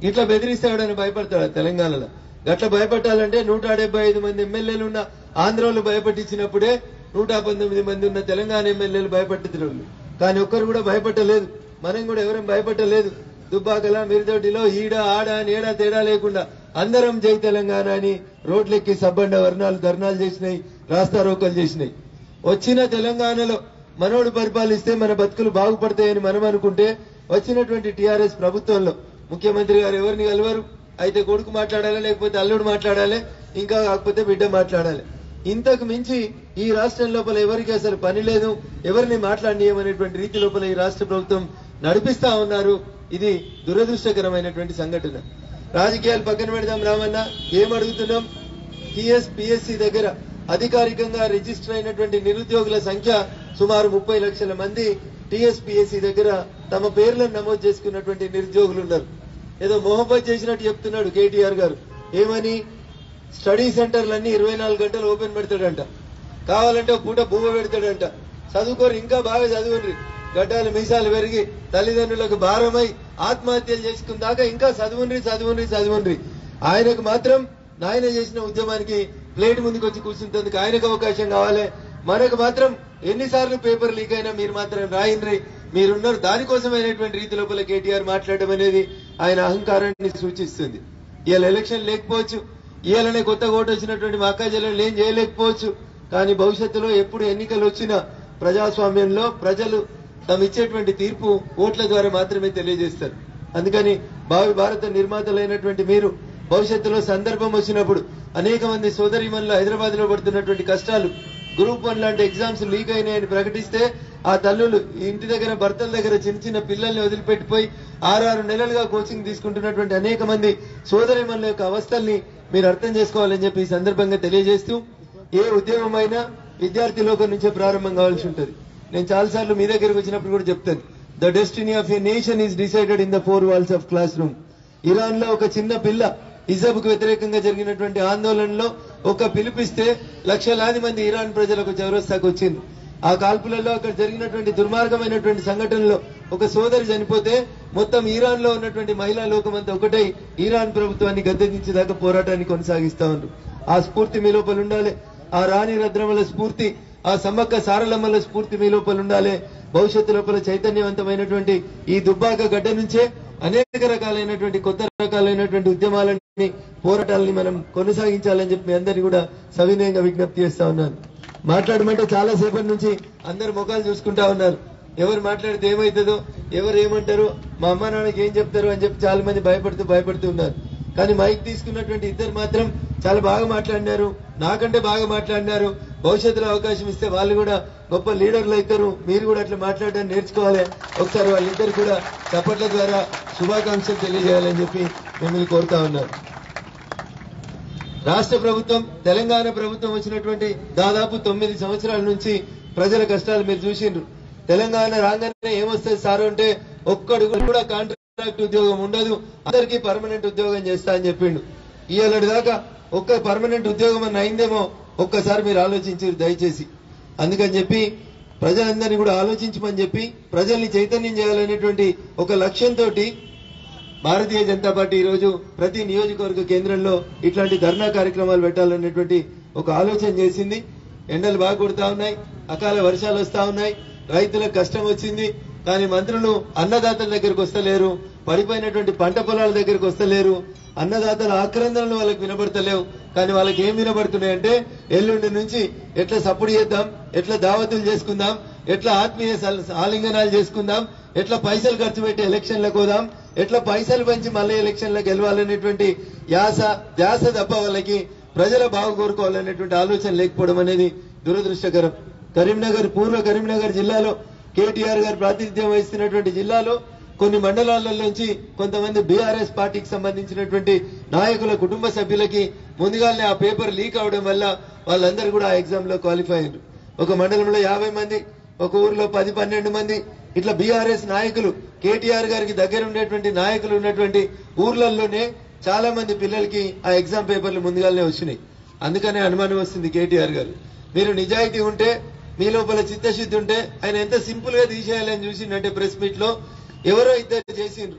ఇట్లా బెదిరిస్తాడని భయపడతాడు తెలంగాణలో గట్ల భయపెట్టాలంటే నూట డెబ్బై ఐదు మంది ఎమ్మెల్యేలు ఉన్న ఆంధ్రలో భయపెట్టించినప్పుడే నూట పంతొమ్మిది మంది ఉన్న తెలంగాణ ఎమ్మెల్యేలు భయపెట్టించడం కానీ ఒక్కరు కూడా భయపట్టలేదు మనం కూడా ఎవరం భయపట్టలేదు దుబ్బాకల మిరిదొడ్డిలో ఈడ ఆడ నేడ తేడా లేకుండా అందరం జై తెలంగాణ అని రోడ్లెక్కి సబ్బండ వర్ణాలు ధర్నాలు చేసినాయి రాస్తారోకలు చేసినాయి వచ్చిన తెలంగాణలో మనోడు పరిపాలిస్తే మన బతుకులు బాగుపడతాయని మనం అనుకుంటే వచ్చినటువంటి టిఆర్ఎస్ ప్రభుత్వంలో ముఖ్యమంత్రి గారు ఎవరిని కలవరు అయితే కొడుకు మాట్లాడాలి లేకపోతే అల్లుడు మాట్లాడాలి ఇంకా కాకపోతే బిడ్డ మాట్లాడాలి ఇంతకు మించి ఈ రాష్ట్రం లోపల ఎవరికి అసలు పని లేదు ఎవరిని మాట్లాడనీయమనేటువంటి రీతి లోపల ఈ రాష్ట్ర ప్రభుత్వం నడిపిస్తా ఉన్నారు ఇది దురదృష్టకరమైనటువంటి సంఘటన రాజకీయాలు పక్కన పెడదాం రామన్న ఏం అడుగుతున్నాం టిఎస్ పిఎస్సి దగ్గర అధికారికంగా రిజిస్టర్ అయినటువంటి నిరుద్యోగుల సంఖ్య సుమారు ముప్పై లక్షల మంది టిఎస్పిఎస్సి దగ్గర తమ పేర్లను నమోదు చేసుకున్నటువంటి నిరుద్యోగులు ఉన్నారు ఏదో మొహబ్బత్ చేసినట్టు చెప్తున్నాడు కేటీఆర్ గారు ఏమని స్టడీ సెంటర్లన్నీ ఇరవై నాలుగు గంటలు ఓపెన్ పెడతాడంట కావాలంటే ఒక పూట బువ్వ పెడతాడంట చదువుకోరు ఇంకా బాగా చదువుండ్రి గడ్డాలు మీసాలు పెరిగి తల్లిదండ్రులకు భారమై ఆత్మహత్యలు చేసుకున్న దాకా ఇంకా చదువుండ్రి చదువుండ్రి చదువుండ్రి ఆయనకు మాత్రం నాయన చేసిన ఉద్యమానికి ప్లేట్ ముందుకు వచ్చి కూర్చుంటందుకు ఆయనకు అవకాశం కావాలి మనకు మాత్రం ఎన్నిసార్లు పేపర్ లీక్ అయినా మీరు మాత్రం రాయండ్రి మీరున్నారు దానికోసమైనటువంటి రీతి లోపల కేటీఆర్ మాట్లాడడం అనేది ఆయన అహంకారాన్ని సూచిస్తుంది ఇవాళ ఎలక్షన్ లేకపోవచ్చు ఇవాళనే కొత్త ఓటు వచ్చినటువంటి మా అక్క జిల్లాలో ఏం చేయలేకపోవచ్చు కానీ భవిష్యత్తులో ఎప్పుడు ఎన్నికలు వచ్చినా ప్రజాస్వామ్యంలో ప్రజలు తమ ఇచ్చేటువంటి తీర్పు ఓట్ల ద్వారా మాత్రమే తెలియజేస్తారు అందుకని భావి భారత నిర్మాతలైనటువంటి మీరు భవిష్యత్తులో సందర్భం వచ్చినప్పుడు అనేక మంది సోదరిమణులు హైదరాబాద్ లో పడుతున్నటువంటి కష్టాలు గ్రూప్ వన్ లాంటి ఎగ్జామ్స్ లీక్ అయినాయని ప్రకటిస్తే ఆ తల్లులు ఇంటి దగ్గర భర్తల దగ్గర చిన్న చిన్న పిల్లల్ని వదిలిపెట్టిపోయి ఆరారు నెలలుగా కోచింగ్ తీసుకుంటున్నటువంటి అనేక మంది సోదరిమణుల యొక్క అవస్థల్ని మీరు అర్థం చేసుకోవాలని చెప్పి ఈ సందర్భంగా తెలియజేస్తూ ఏ ఉద్యమం అయినా విద్యార్థి లోకం నుంచే ప్రారంభం కావాల్సి ఉంటుంది నేను చాలాసార్లు మీ దగ్గరకు వచ్చినప్పుడు కూడా చెప్తాను the destiny of a nation is decided in the four walls of class room Iran లో ఒక చిన్న పిల్ల హిజబ్ కు వ్యతిరేకంగా జరిగినటువంటి ఆందోళనలో ఒక పిలిపిస్తే లక్షలాది మంది ఇరాన్ ప్రజలకు చౌరస్తాకు వచ్చింది ఆ కాల్పులలో అక్కడ జరిగినటువంటి దుర్మార్గమైనటువంటి సంఘటనలో ఒక సోదరి చనిపోతే మొత్తం ఇరాన్ లో ఉన్నటువంటి మహిళా లోకమంతా ఒకటై ఇరాన్ ప్రభుత్వాన్ని గద్దెదించేదాకా పోరాటాన్ని కొనసాగిస్తా ఉన్నారు ఆ స్ఫూర్తి మీ లోపల ఉండాలి ఆ రాణి రద్రమల స్ఫూర్తి ఆ సమ్మక్క సారలమ్మల స్ఫూర్తి మీ లోపల ఉండాలి భవిష్యత్తు లోపల చైతన్యవంతమైనటువంటి ఈ దుబ్బాక గడ్డ నుంచే అనేక రకాలైనటువంటి కొత్త రకాలైనటువంటి ఉద్యమాలని పోరాటాలని మనం కొనసాగించాలని చెప్పి మీ అందరినీ కూడా సవినయంగా విజ్ఞప్తి చేస్తా ఉన్నాను మాట్లాడమంటే చాలా సేపటి నుంచి అందరు ముఖాలు చూసుకుంటా ఉన్నారు ఎవరు మాట్లాడితే ఏమవుతుందో ఎవరు ఏమంటారు మా అమ్మ నాన్నకి ఏం చెప్తారు అని చెప్పి చాలా మంది భయపడుతూ భయపడుతూ ఉన్నారు కానీ మైక్ తీసుకున్నటువంటి ఇద్దరు మాత్రం చాలా బాగా మాట్లాడినారు నాకంటే బాగా మాట్లాడినారు భవిష్యత్తులో అవకాశం ఇస్తే వాళ్ళు కూడా గొప్ప లీడర్లు అవుతారు మీరు కూడా అట్లా మాట్లాడడానికి నేర్చుకోవాలి ఒకసారి వాళ్ళిద్దరు కూడా చప్పట్ల ద్వారా శుభాకాంక్షలు తెలియజేయాలని చెప్పి మిమ్మల్ని కోరుతా ఉన్నారు రాష్ట్ర ప్రభుత్వం తెలంగాణ ప్రభుత్వం వచ్చినటువంటి దాదాపు తొమ్మిది సంవత్సరాల నుంచి ప్రజల కష్టాలు మీరు చూసిండ్రు తెలంగాణ రాగానే ఏమొస్తుంది సార్ అంటే ఒక్కడు కూడా కాంట్రాక్ట్ ఉద్యోగం ఉండదు అందరికీ పర్మనెంట్ ఉద్యోగం చేస్తా అని చెప్పిండు ఇవాళ దాకా ఒక్క పర్మనెంట్ ఉద్యోగం అని అయిందేమో ఒక్కసారి మీరు ఆలోచించారు దయచేసి అందుకని చెప్పి ప్రజలందరినీ కూడా ఆలోచించమని చెప్పి ప్రజల్ని చైతన్యం చేయాలనేటువంటి ఒక లక్ష్యంతో భారతీయ జనతా పార్టీ ఈ రోజు ప్రతి నియోజకవర్గ కేంద్రంలో ఇట్లాంటి ధర్నా కార్యక్రమాలు పెట్టాలనేటువంటి ఒక ఆలోచన చేసింది ఎండలు బాగా కొడతా ఉన్నాయి అకాల వర్షాలు వస్తా ఉన్నాయి రైతులకు కష్టం వచ్చింది కానీ మంత్రులు అన్నదాతల దగ్గరకు వస్తలేరు పడిపోయినటువంటి పంట పొలాల దగ్గరకు వస్తలేరు అన్నదాతల ఆక్రందనలు వాళ్ళకి వినబడతలేవు కానీ వాళ్ళకి ఏం వినబడుతున్నాయంటే ఎల్లుండి నుంచి ఎట్లా సప్పుడు చేద్దాం ఎట్లా దావతులు చేసుకుందాం ఎట్లా ఆత్మీయ సల్- ఆలింగనాలు చేసుకుందాం ఎట్లా పైసలు ఖర్చు పెట్టి ఎలక్షన్లకు పోదాం ఎట్లా పైసలు పంచి మళ్ళీ ఎలక్షన్లకు గెలవాలనేటువంటి యాస ధ్యాస తప్ప వాళ్ళకి ప్రజల బాగు కోరుకోవాలనేటువంటి ఆలోచన లేకపోవడం అనేది దురదృష్టకరం కరీంనగర్ పూర్వ కరీంనగర్ జిల్లాలో కేటీఆర్ గారు ప్రాతినిధ్యం వహిస్తున్నటువంటి జిల్లాలో కొన్ని మండలాల నుంచి కొంతమంది బీఆర్ఎస్ పార్టీకి సంబంధించినటువంటి నాయకుల కుటుంబ సభ్యులకి ముందుగానే ఆ పేపర్ లీక్ అవడం వల్ల వాళ్ళందరూ కూడా ఆ ఎగ్జామ్ లో క్వాలిఫై అయ్యారు ఒక మండలంలో యాభై మంది ఒక ఊర్లో పది పన్నెండు మంది ఇట్లా బీఆర్ఎస్ నాయకులు కేటీఆర్ గారికి దగ్గర ఉండేటువంటి నాయకులు ఉన్నటువంటి ఊర్లలోనే చాలా మంది పిల్లలకి ఆ ఎగ్జామ్ పేపర్లు ముందుగానే వచ్చినాయి అందుకనే అనుమానం వస్తుంది కేటీఆర్ గారు మీరు నిజాయితీ ఉంటే మీ లోపల చిత్తశుద్ధి ఉంటే ఆయన ఎంత సింపుల్ గా తీసేయాలని చూసిండంటే ప్రెస్ మీట్ లో ఎవరో ఇద్దరు చేసిండ్రు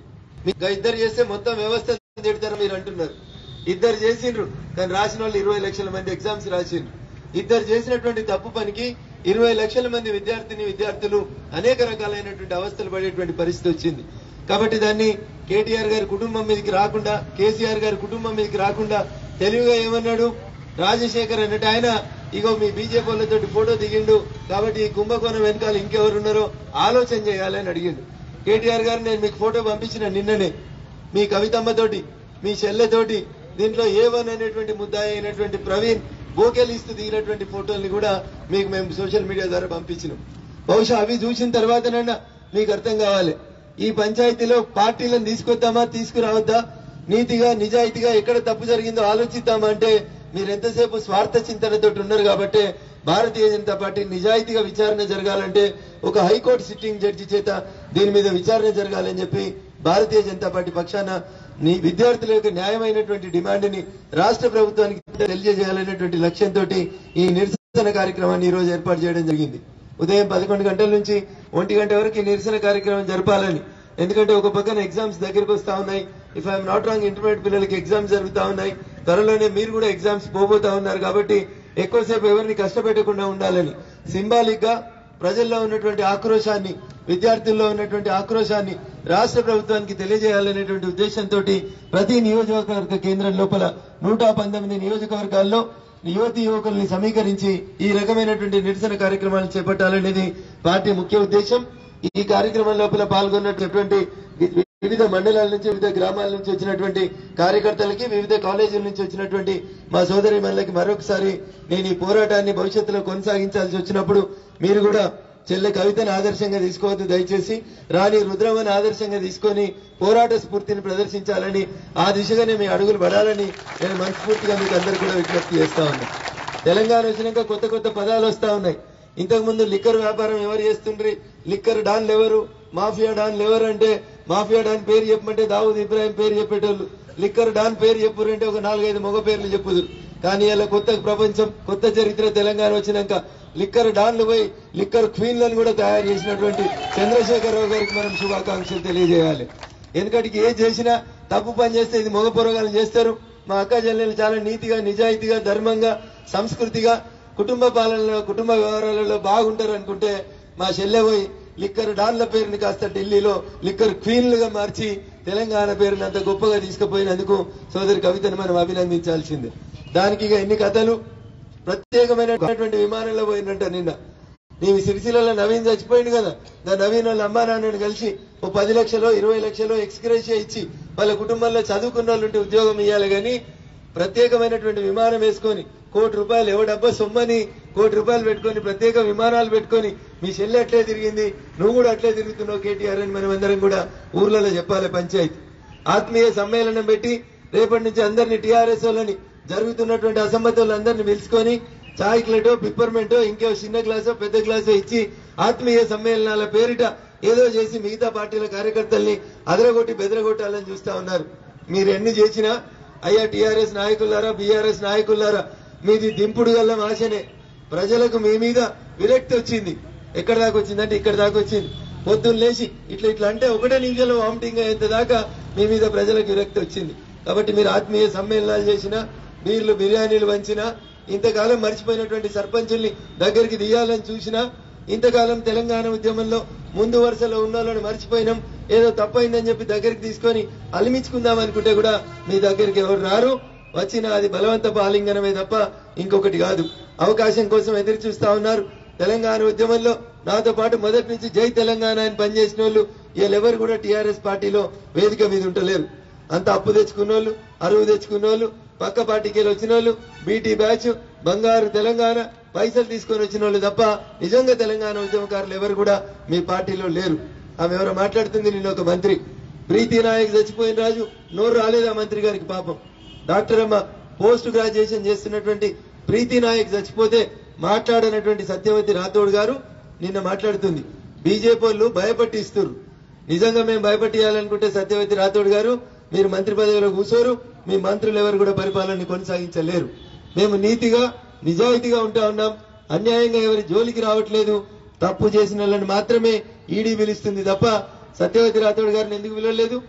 మీకు ఇద్దరు చేస్తే మొత్తం వ్యవస్థ తిడతారు మీరు అంటున్నారు ఇద్దరు చేసిండ్రు కానీ రాసిన వాళ్ళు ఇరవై లక్షల మంది ఎగ్జామ్స్ రాసిండ్రు ఇద్దరు చేసినటువంటి తప్పు పనికి ఇరవై లక్షల మంది విద్యార్థిని విద్యార్థులు అనేక రకాలైనటువంటి అవస్థలు పడేటువంటి పరిస్థితి వచ్చింది కాబట్టి దాన్ని కేటీఆర్ గారి కుటుంబం మీదకి రాకుండా కేసీఆర్ గారి కుటుంబం మీదకి రాకుండా తెలివిగా ఏమన్నాడు రాజశేఖర్ అన్నట్టు ఆయన ఇగో మీ బీజేపీ వాళ్ళతో ఫోటో దిగిండు కాబట్టి ఈ కుంభకోణం వెనకాల ఇంకెవరున్నారో ఆలోచన చేయాలని అడిగిండు కేటీఆర్ గారు నేను మీకు ఫోటో పంపించిన నిన్ననే మీ కవితమ్మతోటి మీ చెల్లెతోటి దీంట్లో ఏ వన్ అనేటువంటి ముద్దాయి అయినటువంటి ప్రవీణ్ గోకెలిస్తూ దిగినటువంటి ఫోటోల్ని కూడా మీకు మేము సోషల్ మీడియా ద్వారా పంపించినాం బహుశా అవి చూసిన తర్వాతనైనా మీకు అర్థం కావాలి ఈ పంచాయతీలో పార్టీలను తీసుకొద్దామా తీసుకురావద్దా నీతిగా నిజాయితీగా ఎక్కడ తప్పు జరిగిందో ఆలోచిద్దామా అంటే మీరు ఎంతసేపు స్వార్థ చింతనతో ఉన్నారు కాబట్టి భారతీయ జనతా పార్టీ నిజాయితీగా విచారణ జరగాలంటే ఒక హైకోర్టు సిట్టింగ్ జడ్జి చేత దీని మీద విచారణ జరగాలని చెప్పి భారతీయ జనతా పార్టీ పక్షాన నీ విద్యార్థుల యొక్క న్యాయమైనటువంటి డిమాండ్ ని రాష్ట్ర ప్రభుత్వానికి తెలియజేయాలనేటువంటి లక్ష్యంతో ఈ నిరసన కార్యక్రమాన్ని ఈ రోజు ఏర్పాటు చేయడం జరిగింది ఉదయం పదకొండు గంటల నుంచి ఒంటి గంట వరకు ఈ నిరసన కార్యక్రమం జరపాలని ఎందుకంటే ఒక పక్కన ఎగ్జామ్స్ దగ్గరకు వస్తా ఉన్నాయి if I'm not wrong intermediate పిల్లలకి ఎగ్జామ్స్ జరుగుతా ఉన్నాయి త్వరలోనే మీరు కూడా ఎగ్జామ్స్ పోబోతా ఉన్నారు కాబట్టి ఎక్కువసేపు ఎవరిని కష్టపెట్టకుండా ఉండాలని సింబాలిక్ గా ప్రజల్లో ఉన్నటువంటి ఆక్రోశాన్ని విద్యార్థుల్లో ఉన్నటువంటి ఆక్రోశాన్ని రాష్ట్ర ప్రభుత్వానికి తెలియజేయాలనేటువంటి ఉద్దేశంతో ప్రతి నియోజకవర్గ కేంద్రం లోపల నూట పంతొమ్మిది నియోజకవర్గాల్లో యువతి యువకుల్ని సమీకరించి ఈ రకమైనటువంటి నిరసన కార్యక్రమాలు చేపట్టాలనేది పార్టీ ముఖ్య ఉద్దేశం ఈ కార్యక్రమం లోపల పాల్గొన్నటువంటి వి- వివిధ మండలాల నుంచి వివిధ గ్రామాల నుంచి వచ్చినటువంటి కార్యకర్తలకి వివిధ కాలేజీల నుంచి వచ్చినటువంటి మా సోదరి మళ్ళకి మరొకసారి నేను ఈ పోరాటాన్ని భవిష్యత్తులో కొనసాగించాల్సి వచ్చినప్పుడు మీరు కూడా చెల్లె కవితను ఆదర్శంగా తీసుకోవద్దు దయచేసి రాణి రుద్రమని ఆదర్శంగా తీసుకొని పోరాట స్ఫూర్తిని ప్రదర్శించాలని ఆ దిశగానే మీ అడుగులు పడాలని నేను మనస్ఫూర్తిగా మీకు అందరు కూడా విజ్ఞప్తి చేస్తా ఉన్నా తెలంగాణ వచ్చినాక కొత్త కొత్త పదాలు వస్తా ఉన్నాయి ఇంతకు ముందు లిక్కర్ వ్యాపారం ఎవరు చేస్తుండ్రి లిక్కర్ డాన్లు ఎవరు మాఫియా డాన్లు ఎవరు అంటే మాఫియా డాన్ పేరు చెప్పమంటే దావూద్ ఇబ్రాహిం పేరు చెప్పేటోళ్ళు లిక్కర్ డాన్ పేరు చెప్పురంటే ఒక నాలుగైదు మగ పేర్లు చెప్పుదురు కానీ ఇలా కొత్త ప్రపంచం కొత్త చరిత్ర తెలంగాణ వచ్చినాక లిక్కర్ డాన్లు పోయి లిక్కర్ క్వీన్లను కూడా తయారు చేసినటువంటి చంద్రశేఖరరావు గారికి మనం శుభాకాంక్షలు తెలియజేయాలి ఎందుకంటే ఏది చేసినా తప్పు పని చేస్తే ఇది మగ పొరగాలు చేస్తారు మా అక్క చెల్లెలు చాలా నీతిగా నిజాయితీగా ధర్మంగా సంస్కృతిగా కుటుంబ పాలనలో కుటుంబ వ్యవహారాలలో బాగుంటారు అనుకుంటే మా చెల్లె పోయి లిక్కర్ డాన్ల పేరుని కాస్త ఢిల్లీలో లిక్కర్ క్వీన్లుగా మార్చి తెలంగాణ పేరుని అంత గొప్పగా తీసుకుపోయినందుకు సోదరి కవితను మనం అభినందించాల్సిందే దానికి ఇక ఎన్ని కథలు ప్రత్యేకమైనటువంటి విమానంలో పోయినట్ట నిన్న నీవి సిరిసిల్లలో నవీన్ చచ్చిపోయింది కదా దా నవీన్ వాళ్ళ అమ్మా నాన్నని కలిసి ఓ పది లక్షలు ఇరవై లక్షలు ఎక్స్గ్రేషియా ఇచ్చి వాళ్ళ కుటుంబంలో చదువుకున్న వాళ్ళు ఉంటే ఉద్యోగం ఇవ్వాలి కానీ ప్రత్యేకమైనటువంటి విమానం వేసుకొని కోటి రూపాయలు ఎవడబ్బా సొమ్మని కోటి రూపాయలు పెట్టుకొని ప్రత్యేక విమానాలు పెట్టుకొని మీ చెల్లి అట్లే తిరిగింది నువ్వు కూడా అట్లే తిరుగుతున్నావు కేటీఆర్ అని మనం అందరం కూడా ఊర్లలో చెప్పాలి పంచాయతీ ఆత్మీయ సమ్మేళనం పెట్టి రేపటి నుంచి అందరినీ టీఆర్ఎస్ వాళ్ళని జరుగుతున్నటువంటి అసమ్మతులందరినీ పిలుచుకొని చాయ్ ప్లేటో పిప్పర్మెంటో ఇంకో చిన్న గ్లాసో పెద్ద గ్లాసో ఇచ్చి ఆత్మీయ సమ్మేళనాల పేరిట ఏదో చేసి మిగతా పార్టీల కార్యకర్తల్ని అదరగొట్టి బెదరగొట్టాలని చూస్తా ఉన్నారు మీరు ఎన్ని చేసినా అయ్యా టీఆర్ఎస్ నాయకులారా బీఆర్ఎస్ నాయకులారా మీది దింపుడు గల్లం ఆశనే ప్రజలకు మీ మీద విరక్తి వచ్చింది ఎక్కడ దాకా వచ్చిందంటే ఇక్కడ దాకా వచ్చింది పొద్దున్న లేచి ఇట్లా ఇట్లా అంటే ఒకటే నిమిషంలో వామిటింగ్ అయ్యేంత దాకా మీ మీద ప్రజలకు విరక్తి వచ్చింది కాబట్టి మీరు ఆత్మీయ సమ్మేళనాలు చేసినా బీర్లు బిర్యానీలు వంచినా ఇంతకాలం మర్చిపోయినటువంటి సర్పంచుల్ని దగ్గరికి తీయాలని చూసినా ఇంతకాలం తెలంగాణ ఉద్యమంలో ముందు వరుసలో ఉన్న వాళ్ళని మర్చిపోయినాం ఏదో తప్పైందని చెప్పి దగ్గరికి తీసుకొని అలిమించుకుందాం అనుకుంటే కూడా మీ దగ్గరికి ఎవరు రారు వచ్చిన అది బలవంతపు ఆలింగనమే తప్ప ఇంకొకటి కాదు అవకాశం కోసం ఎదురు చూస్తా ఉన్నారు తెలంగాణ ఉద్యమంలో నాతో పాటు మొదటి నుంచి జై తెలంగాణ అని పనిచేసిన వాళ్ళు వీళ్ళెవరు కూడా టీఆర్ఎస్ పార్టీలో వేదిక మీద ఉంటలేరు అంత అప్పు తెచ్చుకున్న వాళ్ళు అరువు తెచ్చుకున్న వాళ్ళు పక్క పార్టీకి వెళ్ళి వచ్చిన వాళ్ళు బీటీ బ్యాచ్ బంగారు తెలంగాణ పైసలు తీసుకొని వచ్చిన వాళ్ళు తప్ప నిజంగా తెలంగాణ ఉద్యమకారులు ఎవరు కూడా మీ పార్టీలో లేరు ఆమె ఎవరో మాట్లాడుతుంది నేను ఒక మంత్రి ప్రీతి నాయక్ చచ్చిపోయిన రాజు నోరు రాలేదు ఆ మంత్రి గారికి పాపం డాక్టర్ అమ్మ పోస్ట్ గ్రాడ్యుయేషన్ చేస్తున్నటువంటి ప్రీతి నాయక్ చచ్చిపోతే మాట్లాడనటువంటి సత్యవతి రాథోడ్ గారు నిన్న మాట్లాడుతుంది బీజేపీ వాళ్ళు భయపట్టిస్తున్నారు నిజంగా మేము భయపట్టియాలనుకుంటే సత్యవతి రాథోడ్ గారు మీరు మంత్రి పదవిలో కూర్చోరు మీ మంత్రులు ఎవరు కూడా పరిపాలన కొనసాగించలేరు మేము నీతిగా నిజాయితీగా ఉంటా ఉన్నాం అన్యాయంగా ఎవరి జోలికి రావట్లేదు తప్పు చేసిన వాళ్ళని మాత్రమే ఈడీ పిలుస్తుంది తప్ప సత్యవతి రాథోడ్ గారిని ఎందుకు పిలవలేదు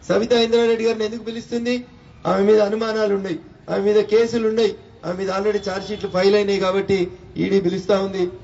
సవితా ఇంద్రారెడ్డి గారిని ఎందుకు పిలుస్తుంది ఆమె మీద అనుమానాలు ఉన్నాయి ఆమె మీద కేసులు ఉన్నాయి ఆమె మీద ఆల్రెడీ ఛార్జ్ షీట్లు ఫైల్ అయినాయి కాబట్టి ఈడీ పిలుస్తా ఉంది